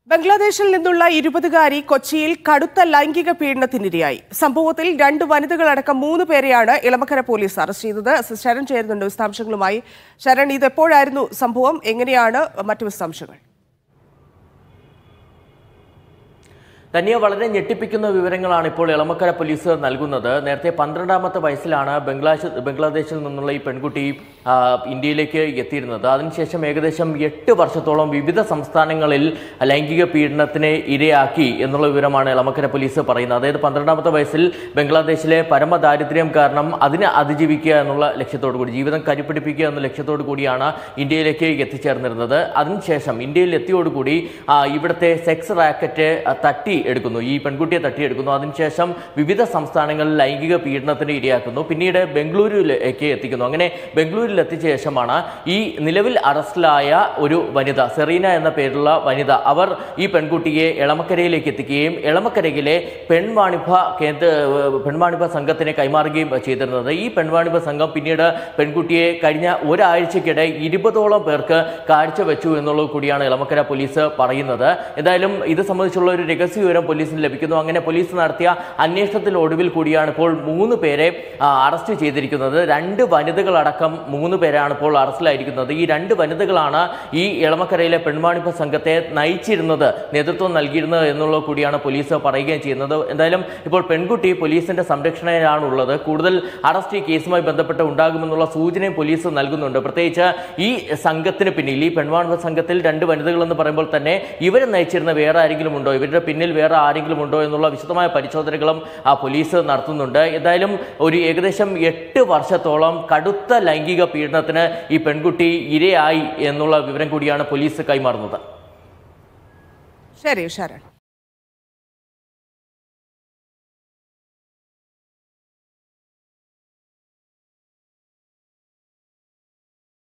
ബംഗ്ലാദേശിൽ നിന്നുള്ള ഇരുപതുകാരി കൊച്ചിയിൽ കടുത്ത ലൈംഗിക പീഡനത്തിനിരയായി സംഭവത്തിൽ രണ്ട് വനിതകളടക്കം മൂന്ന് പേരെയാണ് ഇളമക്കര പോലീസ് അറസ്റ്റ് ചെയ്തത് എസ് ശരൺ ചേരുന്നുണ്ട് വിശദാംശങ്ങളുമായി ശരൺ ഇത് എപ്പോഴായിരുന്നു സംഭവം എങ്ങനെയാണ് മറ്റു വിശദാംശങ്ങൾ തനിയെ വളരെ ഞെട്ടിപ്പിക്കുന്ന വിവരങ്ങളാണ് ഇപ്പോൾ ഇളമക്കര പോലീസ് നൽകുന്നത് നേരത്തെ പന്ത്രണ്ടാമത്തെ വയസ്സിലാണ് ബംഗ്ലാദേശ് ബംഗ്ലാദേശിൽ നിന്നുള്ള ഈ പെൺകുട്ടി ആ, ഇന്ത്യയിലേക്ക് എത്തിയിരുന്നത് അതിനുശേഷം ഏകദേശം എട്ട് വർഷത്തോളം വിവിധ സംസ്ഥാനങ്ങളിൽ ലൈംഗിക പീഡനത്തിന് ഇരയാക്കി എന്നുള്ള വിവരമാണ് ഇളമക്കര പോലീസ് പറയുന്നത് അതായത് പന്ത്രണ്ടാമത്തെ വയസ്സിൽ ബംഗ്ലാദേശിലെ പരമദാരിദ്ര്യം കാരണം അതിനെ അതിജീവിക്കുക എന്നുള്ള ലക്ഷ്യത്തോടു കൂടി ജീവിതം കരിപ്പിടിപ്പിക്കുക എന്ന ലക്ഷ്യത്തോടു കൂടിയാണ് ഇന്ത്യയിലേക്ക് എത്തിച്ചേർന്നിരുന്നത് അതിനുശേഷം ഇന്ത്യയിൽ എത്തിയോടുകൂടി ആ, ഇവിടുത്തെ സെക്സ് റാക്കറ്റ് ആ, തട്ടി എടുക്കുന്നു ഈ പെൺകുട്ടിയെ തട്ടിയെടുക്കുന്നു അതിനുശേഷം വിവിധ സംസ്ഥാനങ്ങളിൽ ലൈംഗിക പീഡനത്തിന് ഇരയാക്കുന്നു പിന്നീട് ബംഗളൂരുവിലേക്ക് എത്തിക്കുന്നു അങ്ങനെ ബംഗളൂരിൽ എത്തിച്ച ശേഷമാണ് ഈ നിലവിൽ അറസ്റ്റിലായ ഒരു വനിത സെറീന എന്ന പേരുള്ള വനിത അവർ ഈ പെൺകുട്ടിയെ എളമക്കരയിലേക്ക് എത്തിക്കുകയും എളമക്കരയിലെ പെൺവാണിഭ കേന്ദ്ര പെൺവാണിഭ സംഘത്തിനെ കൈമാറുകയും ചെയ്തിരുന്നത് ഈ പെൺവാണിഭ സംഘം പിന്നീട് പെൺകുട്ടിയെ കഴിഞ്ഞ ഒരാഴ്ചക്കിടെ ഇരുപതോളം പേർക്ക് കാഴ്ചവെച്ചു എന്നുള്ളത് കൂടിയാണ് ഇളമക്കര പോലീസ് പറയുന്നത് എന്തായാലും ഇത് സംബന്ധിച്ചുള്ള ഒരു രഹസ്യ വിവരം പോലീസിന് ലഭിക്കുന്നു അങ്ങനെ പോലീസ് നടത്തിയ അന്വേഷണത്തിൽ ഒടുവിൽ കൂടിയാണ് ഇപ്പോൾ മൂന്ന് പേരെ ആ, അറസ്റ്റ് ചെയ്തിരിക്കുന്നത് രണ്ട് വനിതകളടക്കം മൂന്ന് പേരാണ് ഇപ്പോൾ അറസ്റ്റിലായിരിക്കുന്നത് ഈ രണ്ട് വനിതകളാണ് ഈ ഇളമക്കരയിലെ പെൺവാണിഭ സംഘത്തെ നയിച്ചിരുന്നത് നേതൃത്വം നൽകിയിരുന്നത് എന്നുള്ളത് കൂടിയാണ് പോലീസ് പറയുകയും ചെയ്യുന്നത് എന്തായാലും ഇപ്പോൾ പെൺകുട്ടി പോലീസിന്റെ സംരക്ഷണയിലാണ് ഉള്ളത് കൂടുതൽ അറസ്റ്റ് ഈ കേസുമായി ബന്ധപ്പെട്ട് ഉണ്ടാകുമെന്നുള്ള സൂചനയും പോലീസ് നൽകുന്നുണ്ട് പ്രത്യേകിച്ച് ഈ സംഘത്തിന് പിന്നിൽ ഈ പെൺവാണിഭ സംഘത്തിൽ രണ്ട് വനിതകൾ എന്ന് പറയുമ്പോൾ തന്നെ ഇവരെ നയിച്ചിരുന്ന വേറെ ആരെങ്കിലും ഉണ്ടോ ഇവരുടെ പിന്നിൽ വേറെ ആരെങ്കിലും ഉണ്ടോ എന്നുള്ള വിശദമായ പരിശോധനകളും ആ പോലീസ് നടത്തുന്നുണ്ട് എന്തായാലും ഒരു ഏകദേശം എട്ട് വർഷത്തോളം കടുത്ത ലൈംഗിക പീഡനത്തിന് ഈ പെൺകുട്ടി ഇരയായി എന്നുള്ള വിവരം കൂടിയാണ് പോലീസ് കൈമാറുന്നത് ശരി ശരൺ